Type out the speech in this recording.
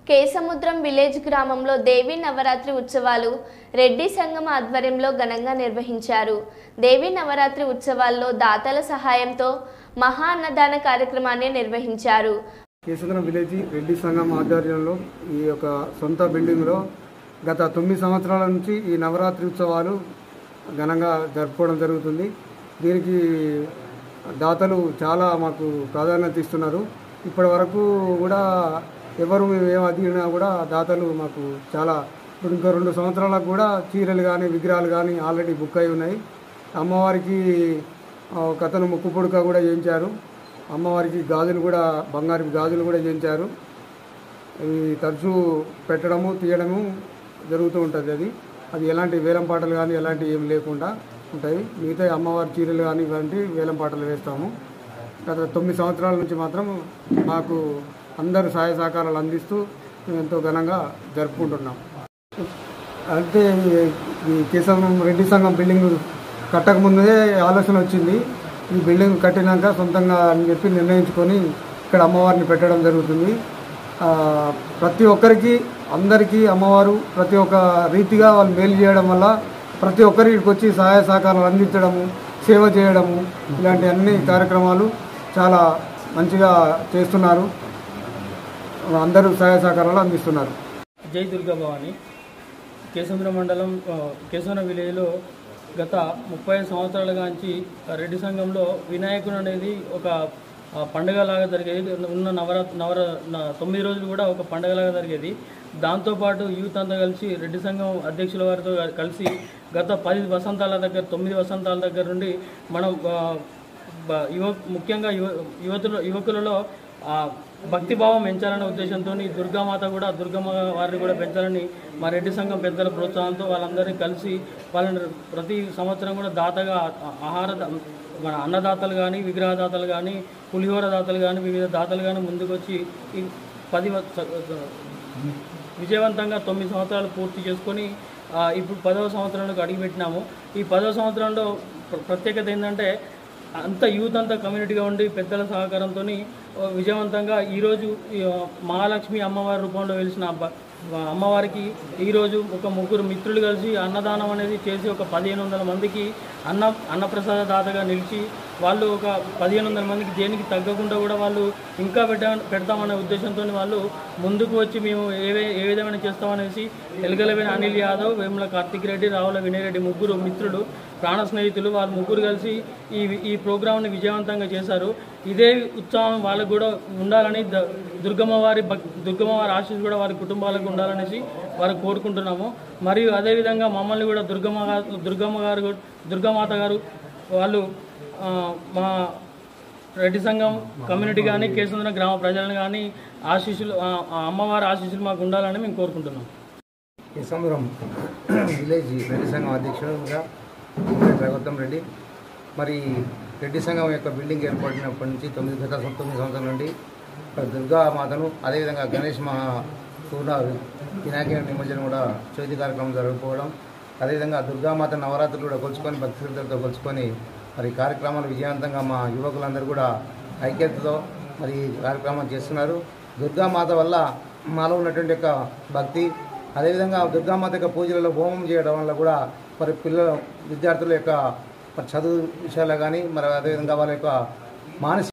Kesamudram village గ్రామంలో దేవీ నవరాత్రి ఉత్సవాలు రెడ్డి సంఘం ఆధ్వర్యంలో ఘనంగా నిర్వహించారు దేవీ నవరాత్రి ఉత్సవాల్లో దాతల సహాయంతో మహా అన్నదాన కార్యక్రమాన్ని నిర్వహించారు కేసుకున్న విలేజ్ రెడ్డి సంఘం ఆధ్వర్యంలో ఈ యొక్క సొంత బిల్డింగ్లో గత తొమ్మిది సంవత్సరాల నుంచి ఈ నవరాత్రి ఉత్సవాలు ఘనంగా జరుపుకోవడం జరుగుతుంది దీనికి దాతలు చాలా మాకు ప్రాధాన్యత ఇస్తున్నారు ఇప్పటి వరకు కూడా ఎవరు మేము ఏం అడిగినా కూడా దాతలు మాకు చాలా ఇప్పుడు ఇంకో రెండు సంవత్సరాలకు కూడా చీరలు కానీ విగ్రహాలు కానీ ఆల్రెడీ బుక్ అయి ఉన్నాయి అమ్మవారికి ఆ, ఒక అతను ముక్కు పుడక కూడా చేయించారు అమ్మవారికి గాజులు కూడా బంగారు గాజులు కూడా చేయించారు ఇవి తరచూ పెట్టడము తీయడము జరుగుతూ ఉంటుంది అది అది ఎలాంటి వేలం పాటలు కానీ ఎలాంటి ఏం లేకుండా ఉంటాయి మిగతా అమ్మవారి చీరలు కానీ ఇలాంటి వేలం పాటలు వేస్తాము గత తొమ్మిది సంవత్సరాల నుంచి మాత్రం మాకు అందరు సహాయ సహకారాలు అందిస్తూ మేము ఎంతో ఘనంగా జరుపుకుంటున్నాం అంటే ఈ- ఈ కేశవం రెడ్డి సంఘం బిల్డింగ్ కట్టక ముందే ఆలోచన వచ్చింది ఈ బిల్డింగ్ కట్టినాక సొంతంగా అని చెప్పి నిర్ణయించుకొని ఇక్కడ అమ్మవారిని పెట్టడం జరుగుతుంది ఆ, ప్రతి ఒక్కరికి అందరికీ అమ్మవారు ప్రతి ఒక్క రీతిగా వాళ్ళు మేలు చేయడం వల్ల ప్రతి ఒక్కరికి ఇక్కడికి వచ్చి సహాయ సహకారాలు అందించడము సేవ చేయడము ఇలాంటి అన్ని కార్యక్రమాలు చాలా మంచిగా చేస్తున్నారు అందరూ సహాయ సహకారాలు అందిస్తున్నారు జై దుర్గా భవాని కేసముద్ర మండలం ఆ, కేసముద్ర విలేజ్లో గత ముప్పై సంవత్సరాల నుంచి రెడ్డి సంఘంలో వినాయకుడు అనేది ఒక ఆ, పండగలాగా జరిగేది ఉన్న నవరాత్రి నవర న- తొమ్మిది రోజులు కూడా ఒక పండగలాగా జరిగేది దాంతోపాటు యూత్ అంతా కలిసి రెడ్డి సంఘం అధ్యక్షుల వారితో కలిసి గత పది వసంతాల దగ్గర తొమ్మిది వసంతాల దగ్గర నుండి మనం ఆ, బ- యువ ముఖ్యంగా యువ యువతులు యువకులలో ఆ భక్తిభావం పెంచాలనే ఉద్దేశంతో దుర్గామాత కూడా దుర్గమ్మ వారిని కూడా పెంచాలని మా రెడ్డి సంఘం పెద్దల ప్రోత్సాహంతో వాళ్ళందరినీ కలిసి వాళ్ళని ప్రతి సంవత్సరం కూడా దాతగా ఆ- ఆహార దా- మన అన్నదాతలు కానీ విగ్రహదాతలు కానీ పులిహోర దాతలు కానీ వివిధ దాతలు కానీ ముందుకొచ్చి ఈ పది వ- స- విజయవంతంగా తొమ్మిది సంవత్సరాలు పూర్తి చేసుకొని ఆ, ఇప్పుడు పదవ సంవత్సరంలోకి అడుగుపెట్టినాము ఈ పదవ సంవత్సరంలో ప్ర- ప్రత్యేకత ఏంటంటే అంత యూత్ అంతా కమ్యూనిటీగా ఉండి పెద్దల సహకారంతో విజయవంతంగా ఈరోజు ఈ, ఆ, మహాలక్ష్మి అమ్మవారి రూపంలో వెలిసిన అబ్బ- అమ్మవారికి ఈరోజు ఒక ముగ్గురు మిత్రులు కలిసి అన్నదానం అనేది చేసి ఒక పదిహేను వందల మందికి అన్న అన్నప్రసాద దాతగా నిలిచి వాళ్ళు ఒక పదిహేను వందల మందికి దేనికి తగ్గకుండా కూడా వాళ్ళు ఇంకా పెట్టా పెడతామనే ఉద్దేశంతో వాళ్ళు ముందుకు వచ్చి మేము ఏవే ఏ విధమైన చేస్తామనేసి ఎలుగలవేని అనిల్ యాదవ్ వేముల కార్తిక్ రెడ్డి రావుల వినయ్ రెడ్డి ముగ్గురు మిత్రులు ప్రాణ స్నేహితులు వాళ్ళు ముగ్గురు కలిసి ఈ ఈ ప్రోగ్రాంని విజయవంతంగా చేశారు ఇదే ఉత్సాహం వాళ్ళకు కూడా ఉండాలని ద- దుర్గమ్మ వారి భక్ దుర్గమ్మ వారి ఆశీస్సు కూడా వారి కుటుంబాలకు ఉండాలనేసి వారు కోరుకుంటున్నాము మరియు అదేవిధంగా మమ్మల్ని కూడా దుర్గమ్మ గారు దుర్గమ్మ గారు కూడా- దుర్గామాత గారు వాళ్ళు ఆ, మా రెడ్డి సంఘం కమ్యూనిటీ కానీ కేసుంద్ర గ్రామ ప్రజలను కానీ ఆశీస్సులు ఆ, ఆ అమ్మవారి ఆశీస్సులు మాకు ఉండాలని మేము కోరుకుంటున్నాం కేశవరం విలేజ్ రెడ్డి సంఘం అధ్యక్షుడుగా ఉమ్మడి రఘుత్తం రెడ్డి మరి రెడ్డి సంఘం యొక్క బిల్డింగ్ ఏర్పడినప్పటి నుంచి తొమ్మిది గత తొమ్మిది సంవత్సరాల నుండి మరి దుర్గా మాతను అదేవిధంగా గణేష్ మహా పూర్ణ వినాయక నిమజ్జనం కూడా చవితి కార్యక్రమం జరగకపోవడం అదేవిధంగా దుర్గామాత నవరాత్రులు కూడా కొలుచుకొని భక్తి శ్రద్ధలతో కొలుచుకొని మరి కార్యక్రమాలు విజయవంతంగా మా యువకులందరూ కూడా ఐక్యతతో మరి ఈ కార్యక్రమం చేస్తున్నారు దుర్గామాత వల్ల మాలో ఉన్నటువంటి యొక్క భక్తి అదేవిధంగా దుర్గామాత యొక్క పూజలలో హోమం చేయడం వల్ల కూడా మరి పిల్లల విద్యార్థుల యొక్క మరి చదువు విషయాల్లో కానీ మరి అదేవిధంగా వాళ్ళ యొక్క మానసిక